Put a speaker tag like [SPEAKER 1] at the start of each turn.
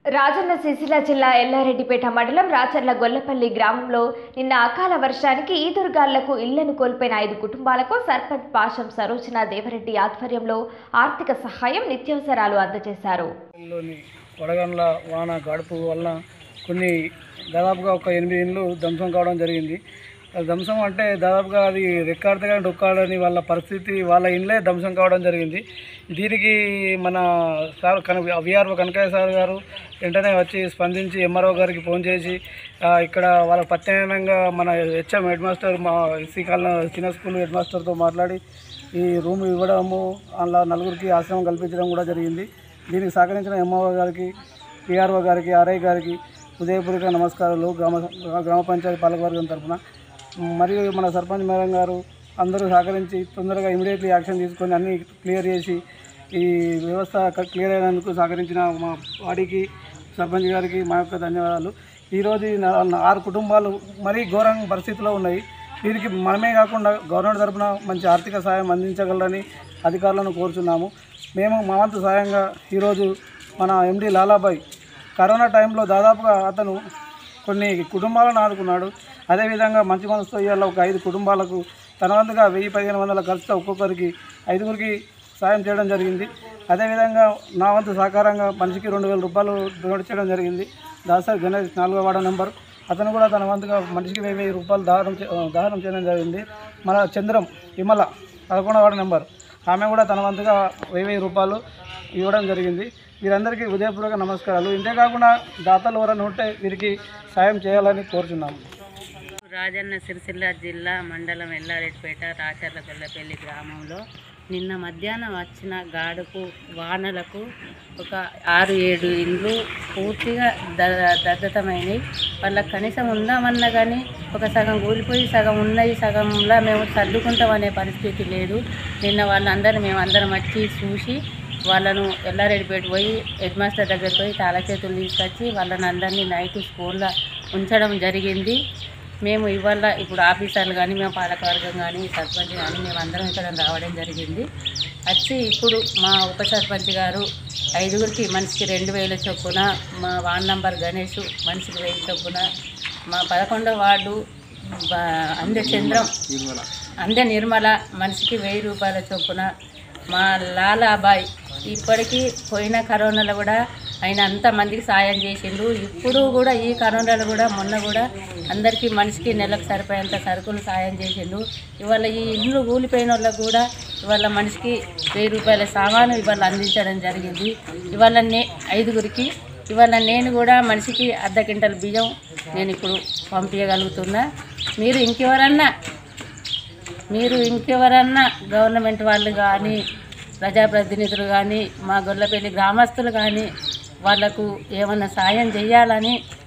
[SPEAKER 1] రాజన్న సిరిసిల్ల జిల్లా ఎల్లారెడ్డిపేట మండలం రాచర్ల గొల్లపల్లి గ్రామంలో నిన్న అకాల వర్షానికి ఈదురుగాళ్లకు ఇళ్లను కోల్పోయిన ఐదు కుటుంబాలకు సర్పంచ్ పాషం సరోజన దేవరెడ్డి ఆధ్వర్యంలో ఆర్థిక సహాయం నిత్యావసరాలు అందజేశారు
[SPEAKER 2] లోని వడగండ్ల వాన గడుపు వలన కొన్ని దాదాపుగా ఒక ఎనిమిది ఇండ్లు ధ్వంసం కావడం జరిగింది అది ధ్వంసం అంటే దాదాపుగా అది రెక్కాడితే కానీ డొక్కాడని వాళ్ళ పరిస్థితి వాళ్ళ ఇండ్లే ధ్వంసం కావడం జరిగింది దీనికి మన సార్ కన విఆర్ఓ కనకయ్య సార్ గారు వెంటనే వచ్చి స్పందించి ఎంఆర్ఓ గారికి ఫోన్ చేసి ఆ, ఇక్కడ వాళ్ళ ప్రత్యేకంగా మన హెచ్ఎం హెడ్ మాస్టర్ మా ఎస్సీ కాలనీ చిన్న స్కూల్ హెడ్ మాస్టర్తో మాట్లాడి ఈ రూమ్ ఇవ్వడము అలా నలుగురికి ఆశ్రమం కల్పించడం కూడా జరిగింది దీనికి సహకరించిన ఎంఆర్ఓ గారికి పిఆర్ఓ గారికి ఆర్ఐ గారికి హృదయపూర్వక నమస్కారాలు గ్రామ గ్రామ పంచాయతీ పాలకవర్గం తరఫున మరియు మన సర్పంచ్ మేడం గారు అందరూ సహకరించి తొందరగా ఇమీడియట్లీ యాక్షన్ తీసుకొని అన్నీ క్లియర్ చేసి ఈ వ్యవస్థ క్లియర్ అయినందుకు సహకరించిన మా వాడికి సర్పంచ్ గారికి మా యొక్క ధన్యవాదాలు ఈరోజు ఈ నా- ఆరు కుటుంబాలు మరీ ఘోరంగా పరిస్థితిలో ఉన్నాయి వీరికి మనమే కాకుండా గవర్నమెంట్ తరఫున మంచి ఆర్థిక సాయం అందించగలరని అధికారులను కోరుచున్నాము మేము మా వంతు సాయంగా ఈరోజు మన ఎండి లాలాబాయ్ కరోనా టైంలో దాదాపుగా అతను కొన్ని కుటుంబాలను ఆదుకున్నాడు అదేవిధంగా మంచి మనసుతో ఇవాళ ఒక ఐదు కుటుంబాలకు తన వంతుగా వెయ్యి పదిహేను వందల ఖర్చుతో ఒక్కొక్కరికి ఐదుగురికి సాయం చేయడం జరిగింది అదేవిధంగా నా వంతు సహకారంగా మనిషికి రెండు వేల రూపాయలు డొనేట్ చేయడం జరిగింది దాసరి గణేష్ నాలుగో వార్డు నెంబర్ అతను కూడా తన వంతుగా మనిషికి వెయ్యి వెయ్యి రూపాయలు దానం చే- దానం చేయడం జరిగింది మన చంద్రం విమల పదకొండవ వార్డు నెంబర్ ఆమె కూడా తన వంతుగా వెయ్యి వెయ్యి రూపాయలు ఇవ్వడం జరిగింది వీరందరికీ హృదయపూర్వక నమస్కారాలు ఇంతే కాకుండా దాతలు ఎవరైనా ఉంటే వీరికి సాయం చేయాలని కోరుచున్నాము
[SPEAKER 3] రాజన్న సిరిసిల్ల జిల్లా మండలం ఎల్లారెడ్డిపేట రాచర్ల గొల్లపల్లి గ్రామంలో నిన్న మధ్యాహ్నం వచ్చిన గాడుకు వానలకు ఒక ఆరు ఏడు ఇండ్లు పూర్తిగా ద దద్దతమైనవి వాళ్ళకి కనీసం ఉందామన్నా కానీ ఒక సగం కూలిపోయి సగం ఉన్నాయి సగంలో మేము సర్దుకుంటామనే పరిస్థితి లేదు నిన్న వాళ్ళందరూ మేము అందరం వచ్చి చూసి వాళ్ళను ఎల్లారెడ్డిపేట పోయి హెడ్ మాస్టర్ దగ్గర పోయి తాళచేతులు తీసుకొచ్చి వాళ్ళని అందరినీ నైట్ స్కూల్లో ఉంచడం జరిగింది మేము ఇవాళ ఇప్పుడు ఆఫీసర్లు కానీ మేము పాలకవర్గం కానీ సర్పంచ్ కానీ మేము అందరం ఇక్కడ రావడం జరిగింది వచ్చి ఇప్పుడు మా ఉప సర్పంచ్ గారు ఐదుగురికి మనిషికి రెండు వేల చొప్పున మా వార్డ్ నంబర్ గణేష్ మనిషికి వెయ్యి చొప్పున మా పదకొండవ వార్డు బ- అందె చంద్రం అందె నిర్మల మనిషికి వెయ్యి రూపాయల చొప్పున మా లాలాబాయ్ ఇప్పటికీ పోయిన కరోనాలో కూడా ఆయన అంత మందికి సాయం చేసిండు ఇప్పుడు కూడా ఈ కరోనాలో కూడా మొన్న కూడా అందరికీ మనిషికి నెలకు సరిపోయేంత సరుకులు సాయం చేసిండు ఇవాళ ఈ ఇల్లు కూలిపోయిన వాళ్ళకు కూడా ఇవాళ మనిషికి వెయ్యి రూపాయల సామాను ఇవాళ అందించడం జరిగింది ఇవాళ నే ఐదుగురికి ఇవాళ నేను కూడా మనిషికి అర్ధ క్వింటల్ బియ్యం నేను ఇప్పుడు పంపించగలుగుతున్నా మీరు ఇంకెవరన్నా మీరు ఇంకెవరన్నా గవర్నమెంట్ వాళ్ళు కానీ ప్రజాప్రతినిధులు కానీ మా గొల్లపల్లి గ్రామస్తులు కానీ వాళ్ళకు ఏమన్నా సాయం చేయాలని